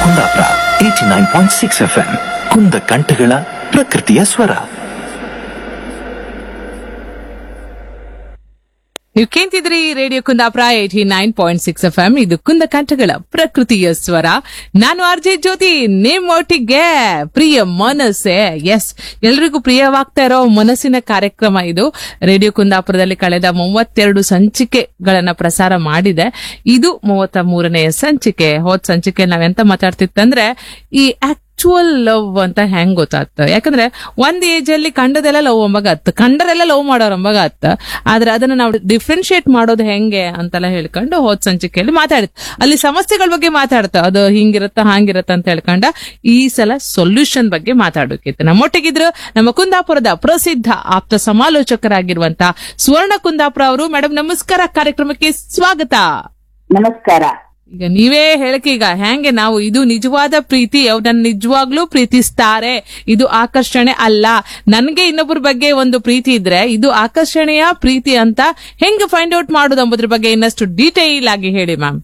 Kundapura eighty nine point six F M ಕುಂದ ಕಂಠಗಳ ಪ್ರಕೃತಿಯ ಸ್ವರ ನೀವು ಕೇಂತಿದ್ರಿ radio Kundapura eighty nine point six F M ಇದು ಕುಂದ ಕಂಠಗಳ ಪ್ರಕೃತಿಯ ಸ್ವರ ನಾನು ಆರ್ಜೆ ಜ್ಯೋತಿ ನಿಮ್ಮೊಟ್ಟಿಗೆ ಪ್ರಿಯ ಮನಸ್ಸೆ ಎಸ್ ಎಲ್ರಿಗೂ ಪ್ರಿಯವಾಗ್ತಾ ಇರೋ ಮನಸ್ಸಿನ ಕಾರ್ಯಕ್ರಮ ಇದು ರೇಡಿಯೋ ಕುಂದಾಪುರದಲ್ಲಿ ಕಳೆದ ಮೂವತ್ತೆರಡು ಸಂಚಿಕೆಗಳನ್ನ ಪ್ರಸಾರ ಮಾಡಿದೆ ಇದು ಮೂವತ್ತ ಮೂರನೆಯ ಸಂಚಿಕೆ ಹೋದ್ ಸಂಚಿಕೆ ನಾವೆಂತ ಮಾತಾಡ್ತಿತ್ತಂದ್ರೆ ಈ ಆಕ್ಚುಯಲ್ ಲವ್ ಅಂತ ಹೆಂಗ್ ಗೊತ್ತಾಗ್ತ ಯಾಕಂದ್ರೆ ಒಂದ್ ಏಜ್ ಅಲ್ಲಿ ಕಂಡದೆಲ್ಲ ಲವ್ ಅಂಬಾಗ ಹತ್ತು ಕಂಡರೆಲ್ಲ ಲವ್ ಮಾಡೋರ್ ಅಂಬಾಗ ಹತ್ತ ಆದ್ರೆ ಅದನ್ನ ನಾವು ಡಿಫ್ರೆನ್ಶಿಯೇಟ್ ಮಾಡೋದು ಹೆಂಗೆ ಅಂತೆಲ್ಲ ಹೇಳ್ಕೊಂಡು ಹೋದ್ ಸಂಚಿಕೆಯಲ್ಲಿ ಮಾತಾಡಿತ್ ಅಲ್ಲಿ ಸಮಸ್ಯೆಗಳ ಬಗ್ಗೆ ಮಾತಾಡ್ತ ಅದು ಹಿಂಗಿರತ್ತ ಹಾಂಗಿರತ್ತ ಅಂತ ಹೇಳ್ಕೊಂಡ ಈ ಸಲ ಸೊಲ್ಯೂಷನ್ ಬಗ್ಗೆ ಮಾತಾಡೋಕಿತ್ತು ನಮ್ಮೊಟ್ಟಿಗಿದ್ರು ನಮ್ಮ ಕುಂದಾಪುರದ ಪ್ರಸಿದ್ಧ ಆಪ್ತ ಸಮಾಲೋಚಕರಾಗಿರುವಂತ ಸುವರ್ಣ ಕುಂದಾಪುರ ಅವರು ಮೇಡಮ್ ನಮಸ್ಕಾರ ಕಾರ್ಯಕ್ರಮಕ್ಕೆ ಸ್ವಾಗತ ನಮಸ್ಕಾರ ಈಗ ನೀವೇ ಹೇಳಕ್ಕೆ ಈಗ ಹೆಂಗೆ ನಾವು ಇದು ನಿಜವಾದ ಪ್ರೀತಿ ಅವ್ರನ್ನ ನಿಜವಾಗ್ಲೂ ಪ್ರೀತಿಸ್ತಾರೆ ಇದು ಆಕರ್ಷಣೆ ಅಲ್ಲ ನನ್ಗೆ ಇನ್ನೊಬ್ಬರ ಬಗ್ಗೆ ಒಂದು ಪ್ರೀತಿ ಇದ್ರೆ ಇದು ಆಕರ್ಷಣೆಯ ಪ್ರೀತಿ ಅಂತ ಹೆಂಗ್ ಫೈಂಡ್ ಔಟ್ ಮಾಡೋದು ಎಂಬುದ್ರ ಬಗ್ಗೆ ಇನ್ನಷ್ಟು ಡೀಟೇಲ್ ಆಗಿ ಹೇಳಿ ಮ್ಯಾಮ್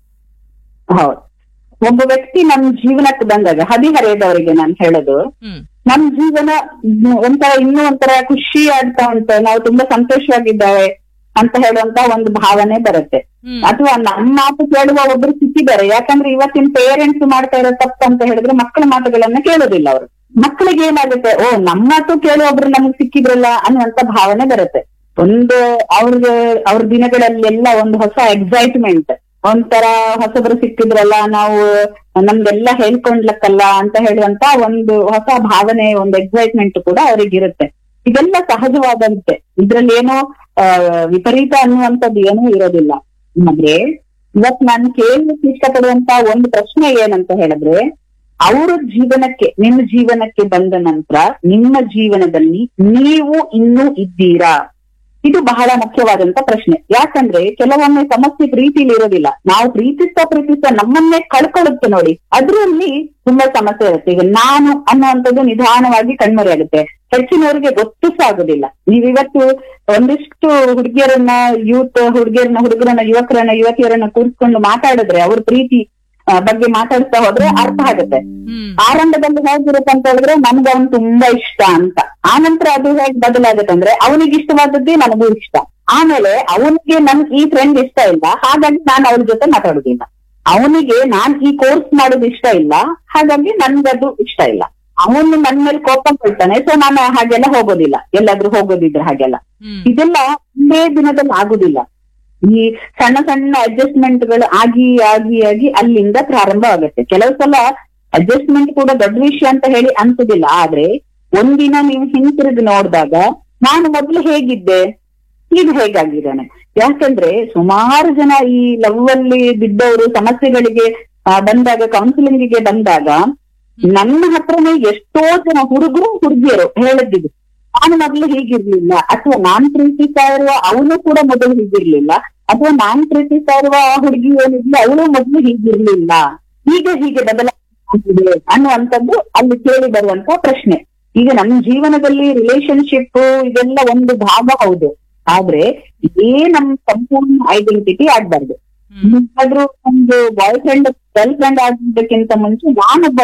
ಹೌದು ಒಬ್ಬ ವ್ಯಕ್ತಿ ನಮ್ ಜೀವನಕ್ಕೆ ಬಂದಾಗ ಹದಿಹರೆಯದವರಿಗೆ ನಾನು ಹೇಳೋದು ಹ್ಮ್ ನಮ್ ಜೀವನ ಇನ್ನು ಒಂಥರ ಇನ್ನೂ ಒಂಥರ ಖುಷಿ ಆಗ್ತಾ ಉಂಟು ನಾವು ತುಂಬಾ ಸಂತೋಷವಾಗಿದ್ದಾವೆ ಅಂತ ಹೇಳುವಂತ ಒಂದು ಭಾವನೆ ಬರುತ್ತೆ ಹ್ಮ್ ಅಥವಾ ನಮ್ಮ ಮಾತು ಕೇಳುವ ಒಬ್ರು ಸಿಕ್ಕಿದ್ದಾರೆ ಯಾಕಂದ್ರೆ ಇವತ್ತಿನ ಪೇರೆಂಟ್ಸ್ ಮಾಡ್ತಾ ಇರೋ ತಪ್ಪು ಅಂತ ಹೇಳಿದ್ರೆ ಮಕ್ಕಳ ಮಾತುಗಳನ್ನ ಕೇಳೋದಿಲ್ಲ ಅವರು ಮಕ್ಕಳಿಗೆ ಏನಾಗುತ್ತೆ ಓ ನಮ್ಮ ಮಾತು ಕೇಳುವ ಒಬ್ರು ನಮ್ಗೆ ಸಿಕ್ಕಿದ್ರಲ್ಲ ಅನ್ನುವಂತ ಭಾವನೆ ಬರುತ್ತೆ ಒಂದು ಅವ್ರಿಗೆ ಅವ್ರ ದಿನಗಳಲ್ಲೆಲ್ಲ ಒಂದು ಹೊಸ ಎಕ್ಸೈಟ್ಮೆಂಟ್ ಒಂಥರ ಹೊಸಬ್ರು ಸಿಕ್ಕಿದ್ರಲ್ಲ ನಾವು ನಮ್ದೆಲ್ಲ ಹೇಳ್ಕೊಂಡ್ಲಕ್ಕಲ್ಲ ಅಂತ ಹೇಳುವಂತ ಒಂದು ಹೊಸ ಭಾವನೆ ಒಂದು ಎಕ್ಸೈಟ್ಮೆಂಟ್ ಕೂಡ ಅವ್ರಿಗಿರುತ್ತೆ ಇದೆಲ್ಲ ಸಹಜವಾದಂತೆ ಇದ್ರಲ್ಲಿ ಏನೋ ಆ, ವಿಪರೀತ ಅನ್ನುವಂಥದ್ದು ಏನೂ ಇರೋದಿಲ್ಲ ಆದ್ರೆ ಇವತ್ ನಾನು ಕೇಳಲಿಕ್ಕೆ ಇಷ್ಟಪಡುವಂತ ಒಂದು ಪ್ರಶ್ನೆ ಏನಂತ ಹೇಳಿದ್ರೆ ಅವರ ಜೀವನಕ್ಕೆ ನಿಮ್ಮ ಜೀವನಕ್ಕೆ ಬಂದ ನಂತರ ನಿಮ್ಮ ಜೀವನದಲ್ಲಿ ನೀವು ಇನ್ನೂ ಇದ್ದೀರಾ ಇದು ಬಹಳ ಮುಖ್ಯವಾದಂತ ಪ್ರಶ್ನೆ ಯಾಕಂದ್ರೆ ಕೆಲವೊಮ್ಮೆ ಸಮಸ್ಯೆ ಪ್ರೀತಿಲಿ ಇರೋದಿಲ್ಲ ನಾವು ಪ್ರೀತಿಸ್ತಾ ಪ್ರೀತಿಸ್ತಾ ನಮ್ಮನ್ನೇ ಕಳ್ಕೊಳ್ಳುತ್ತೆ ನೋಡಿ ಅದರಲ್ಲಿ ತುಂಬಾ ಸಮಸ್ಯೆ ಇರುತ್ತೆ ಈಗ ನಾನು ಅನ್ನುವಂಥದ್ದು ನಿಧಾನವಾಗಿ ಕಣ್ಮರೆಯಾಗುತ್ತೆ ಹೆಚ್ಚಿನವರಿಗೆ ಗೊತ್ತು ಸಹ ಆಗುದಿಲ್ಲ ನೀವಿವತ್ತು ಒಂದಿಷ್ಟು ಹುಡುಗಿಯರನ್ನ ಯೂತ್ ಹುಡುಗಿಯರನ್ನ ಹುಡುಗರನ್ನ ಯುವಕರನ್ನ ಯುವತಿಯರನ್ನ ಕೂರಿಸ್ಕೊಂಡು ಮಾತಾಡಿದ್ರೆ ಅವ್ರ ಪ್ರೀತಿ ಆ, ಬಗ್ಗೆ ಮಾತಾಡ್ತಾ ಹೋದ್ರೆ ಅರ್ಥ ಆಗುತ್ತೆ ಹ್ಮ್ ಆರಂಭದಲ್ಲಿ ಹೇಗಿರುತ್ತೆ ಅಂತ ಹೇಳಿದ್ರೆ ನನ್ಗೆ ಅವ್ನು ತುಂಬಾ ಇಷ್ಟ ಅಂತ ಆನಂತರ ಅದು ಹೇಗೆ ಬದಲಾಗುತ್ತೆ ಅಂದ್ರೆ ಅವನಿಗೆ ಇಷ್ಟವಾದದ್ದೇ ನನಗೂ ಇಷ್ಟ ಆಮೇಲೆ ಅವನಿಗೆ ನನ್ ಈ ಫ್ರೆಂಡ್ ಇಷ್ಟ ಇಲ್ಲ ಹಾಗಾಗಿ ನಾನು ಅವ್ರ ಜೊತೆ ಮಾತಾಡುದಿಲ್ಲ ಅವನಿಗೆ ನಾನ್ ಈ ಕೋರ್ಸ್ ಮಾಡೋದು ಇಷ್ಟ ಇಲ್ಲ ಹಾಗಾಗಿ ನನ್ಗದು ಇಷ್ಟ ಇಲ್ಲ ಅವನು ನನ್ ಮೇಲೆ ಕೋಪ ಕೊಳ್ತಾನೆ ಸೊ ನಾನು ಹಾಗೆಲ್ಲ ಹೋಗೋದಿಲ್ಲ ಎಲ್ಲಾದ್ರೂ ಹೋಗೋದಿದ್ರೆ ಹಾಗೆಲ್ಲ ಹ್ಮ್ ಇದೆಲ್ಲ ಒಂದೇ ದಿನದಲ್ಲಿ ಆಗುದಿಲ್ಲ ಈ ಸಣ್ಣ ಸಣ್ಣ ಅಡ್ಜಸ್ಟ್ಮೆಂಟ್ ಗಳು ಆಗಿ ಆಗಿ ಆಗಿ ಅಲ್ಲಿಂದ ಪ್ರಾರಂಭ ಆಗುತ್ತೆ ಕೆಲವು ಸಲ ಅಡ್ಜಸ್ಟ್ಮೆಂಟ್ ಕೂಡ ದೊಡ್ಡ ವಿಷಯ ಅಂತ ಹೇಳಿ ಅನ್ಸುದಿಲ್ಲ ಆದ್ರೆ ಒಂದಿನ ನೀವು ಹಿಂತಿರುಗಿ ನೋಡಿದಾಗ ನಾನು ಮೊದ್ಲು ಹೇಗಿದ್ದೆ ಈಗ ಹೇಗಾಗಿದ್ದಾನೆ ಯಾಕಂದ್ರೆ ಸುಮಾರು ಜನ ಈ ಲವ್ ಅಲ್ಲಿ ಬಿದ್ದವರು ಸಮಸ್ಯೆಗಳಿಗೆ ಆ, ಬಂದಾಗ ಕೌನ್ಸಿಲಿಂಗ್ ಗೆ ಬಂದಾಗ ನನ್ನ ಹತ್ರನೇ ಎಷ್ಟೋ ಜನ ಹುಡುಗರು ಹುಡುಗಿಯರು ಹೇಳಿದ್ದು ನಾನು ಮೊದಲು ಹೀಗಿರ್ಲಿಲ್ಲ ಅಥವಾ ನಾನ್ ಪ್ರೀತಿಸ್ತಾ ಇರುವ ಅವನು ಕೂಡ ಮೊದಲು ಹೀಗಿರ್ಲಿಲ್ಲ ಅಥವಾ ನಾನ್ ಪ್ರೀತಿಸ್ತಾ ಇರುವ ಆ ಹುಡುಗಿ ಏನಿದ್ಲು ಅವಳು ಮೊದಲು ಹೀಗಿರ್ಲಿಲ್ಲ ಈಗ ಹೀಗೆ ಬದಲಾಗಿದೆ ಅನ್ನುವಂಥದ್ದು ಅಲ್ಲಿ ಕೇಳಿ ಬರುವಂತ ಪ್ರಶ್ನೆ ಈಗ ನಮ್ಮ ಜೀವನದಲ್ಲಿ ರಿಲೇಶನ್ಶಿಪ್ ಇದೆಲ್ಲ ಒಂದು ಭಾಗ ಹೌದು ಆದ್ರೆ ಇದೇ ನಮ್ ಸಂಪೂರ್ಣ ಐಡೆಂಟಿಟಿ ಆಗ್ಬಾರ್ದು ಹ್ಮ್ ಯಾರಾದ್ರೂ ಒಂದು ಬಾಯ್ ಫ್ರೆಂಡ್ ಗರ್ಲ್ ಫ್ರೆಂಡ್ ಆಗೋದಕ್ಕಿಂತ ಮುಂಚೆ ನಾನೊಬ್ಬ